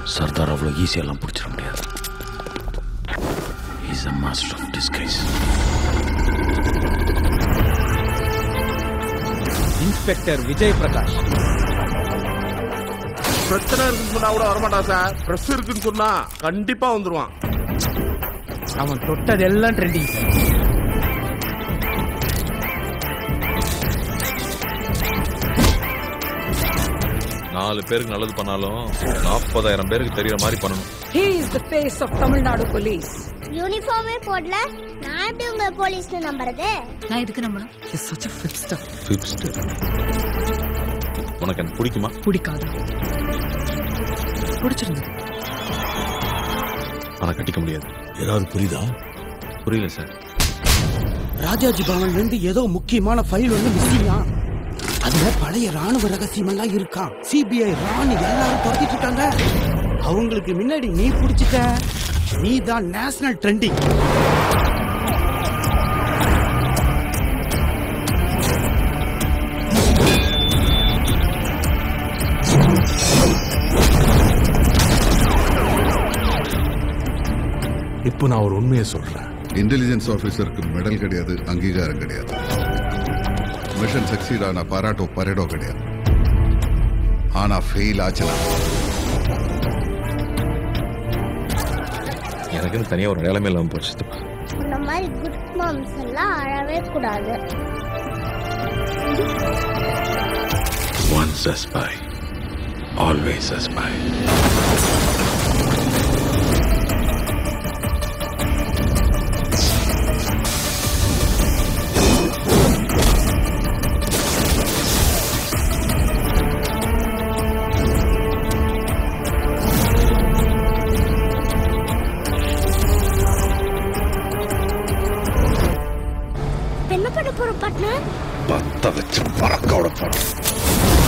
சர்தார் அவ்வளோ ஈஸியெல்லாம் பிடிச்சிட முடியாது is a master of disguise inspector Vijay Prakash பிரச்சனை இருக்குன்னு சொன்னா கூட வரமாட்டான் சார் பிரஸ் இருக்குன்னு சொன்னா கண்டிப்பா வந்துருவான் அவன் தொட்டதெல்லாம் ட்ரெண்டிங் சார் நாலு பேருக்கு நல்லது பண்ணாலும் நாற்பதாயிரம் பேருக்கு தெரியற மாதிரி பண்ணணும் He is the face of Tamil Nadu police. யூனிஃபார்மே போடல நான் எப்படி உங்க போலீஸ்னு நம்புறது நான் எதுக்கு நம்பணும் He's such a fixster. Fixed உனக்கு எனக்கு பிடிக்குமா பிடிக்காது பிடிச்சிருந்தது ஆனா கட்டிக்க முடியாது ஏதாவது புரியுதா புரியல சார் ராஜாஜி பவன்ல இருந்து ஏதோ முக்கியமான ஃபைல் வந்து மிஸ்ஸிங்கா அதுல பழைய ராணுவ ரகசியம் எல்லாம் இருக்கான் சிபிஐ ராணி எல்லாரும் துரத்திட்டு இருக்காங்க அவங்களுக்கு முன்னாடி நீ புடிச்சிட்ட நீ தான் நேஷனல் ட்ரெண்டிங் இப்போ நான் ஒரு உண்மையை சொல்றேன் இன்டெலிஜென்ஸ் ஆஃபீஸருக்கு மெடல் கிடையாது அங்கீகாரம் கிடையாது மிஷன் சக்சீட் ஆன பாராட்டோ பரேடோ கிடையாது ஆனா ஃபெயில் ஆச்சுனா எனக்குன்னு தனியா ஒரு நிலைமை இல்லாம போச்சு சித்தப்பா. இந்த மாதிரி குட் மாம்ஸ் எல்லாம் அழவே கூடாது once a spy always a spy என்ன பண்ண போறோம் பட்னர் பத்த வச்சு பறக்க விட போறோம்